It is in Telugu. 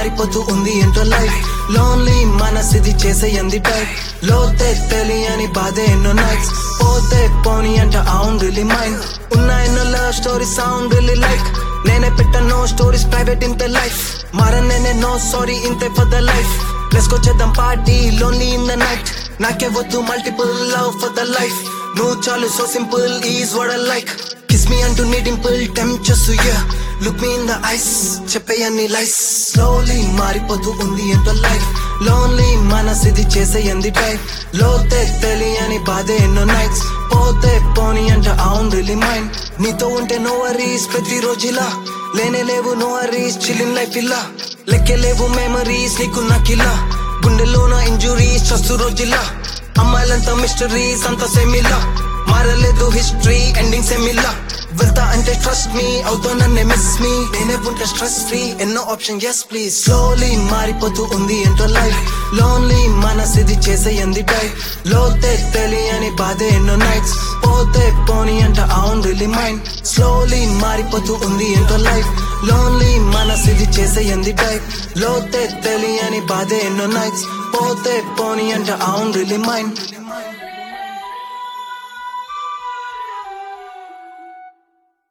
మారిపోతూ ఉంది ఏంటో లైఫ్ లోన్లీ మనసిది చేసేయంది టైప్ లోతే తెలియని బాధే ఎన్నో నైట్స్ పోతే పోని అంట అవును రిలీ మైండ్ ఉన్న ఎన్నో love story sound really like నేనే పెట్ట నో స్టోరీస్ ప్రైవేట్ ఇంత లైఫ్ మారనేనే నో సారీ ఇంతే for the life let's go చేద్దాం party lonely in the night నాకే వద్దు multiple love for the life నువ్వు చాలు so simple is what like kiss me అంటూ నీ dimple tempts ya look me in the eyes చెప్పేయన్ని లైఫ్ స్లోలీ మారిపోతూ ఉంది ఎంతో లైఫ్ లోన్లీ మనసిది చేసేయంది టైప్ లోతే తెలియని బాధే ఎన్నో నైట్స్ పోతే పోని అంట అవును రిలీ మైండ్ నీతో ఉంటే నో వరీస్ ప్రతి రోజులా లేనే లేవు నో వరీస్ చిల్లిన్ లైఫ్ ఇలా లెక్కే లేవు మెమరీస్ నీకు నాకిలా గుండెలోన ఇంజురీస్ చస్తు రోజులా అమ్మాయిలంతా మిస్టరీస్ అంతా సెమిలా మారలేదు హిస్టరీ ఎండింగ్ సెమిలా వెళ్తా అంటే ట్రస్ట్ మీ అవుతా నన్నే మిస్ మీ నేనే ఉంటే స్ట్రెస్ ఫ్రీ ఎన్నో ఆప్షన్ ఎస్ ప్లీజ్ స్లోలీ మారిపోతూ ఉంది ఏంటో లైఫ్ లోన్లీ మనసిది చేసేయంది టైప్ లోతే తెలియని బాధే ఎన్నో నైట్స్ పోతే పోని అంట అవును రిలీ మైండ్ స్లోలీ మారిపోతూ ఉంది ఏంటో లైఫ్ లోన్లీ మనసిది చేసేయంది టైప్ లోతే తెలియని బాధే ఎన్నో నైట్స్ పోతే పోని అంట అవును రిలీ మైండ్